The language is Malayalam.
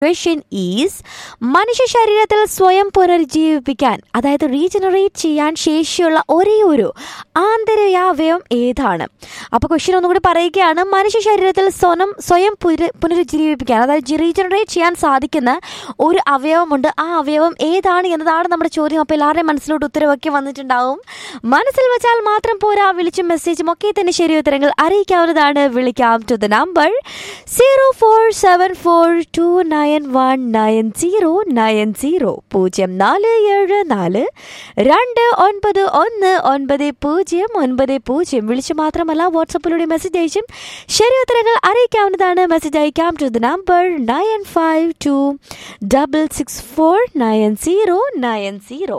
ക്വസ്റ്റ്യൻ ഈസ് മനുഷ്യ ശരീരത്തിൽ സ്വയം പുനരുജ്ജീവിപ്പിക്കാൻ അതായത് റീജനറേറ്റ് ചെയ്യാൻ ശേഷിയുള്ള ഒരേ ഒരു ആന്തരികാവയവം ഏതാണ് അപ്പോൾ ക്വസ്റ്റ്യൻ ഒന്നുകൂടി പറയുകയാണ് മനുഷ്യ ശരീരത്തിൽ സ്വയം സ്വയം പുന പുനരുജ്ജീവിപ്പിക്കാൻ അതായത് റീജനറേറ്റ് ചെയ്യാൻ സാധിക്കുന്ന ഒരു അവയവമുണ്ട് ആ അവയവം ഏതാണ് എന്നതാണ് നമ്മുടെ ചോദ്യം അപ്പോൾ എല്ലാവരുടെയും മനസ്സിലോട്ട് ഉത്തരവൊക്കെ വന്നിട്ടുണ്ടാവും മനസ്സിൽ വെച്ചാൽ മാത്രം പോരാ വിളിച്ചും മെസ്സേജും ഒക്കെ തന്നെ ശരി ഉത്തരങ്ങൾ അറിയിക്കാവുന്നതാണ് വിളിക്കാം to the number zero four seven four two nine one nine zero nine zero പൂജ്യം നാല് ഏഴ് നാല് രണ്ട് ഒൻപത് ഒന്ന് ഒൻപത് പൂജ്യം ഒൻപത് പൂജ്യം വിളിച്ചു മാത്രമല്ല വാട്സപ്പിലൂടെ മെസ്സേജ് അയച്ചും ശരി ഉത്തരങ്ങൾ അറിയിക്കാവുന്നതാണ് മെസ്സേജ് അയക്കാം to the number nine five two double six four nine zero nine zero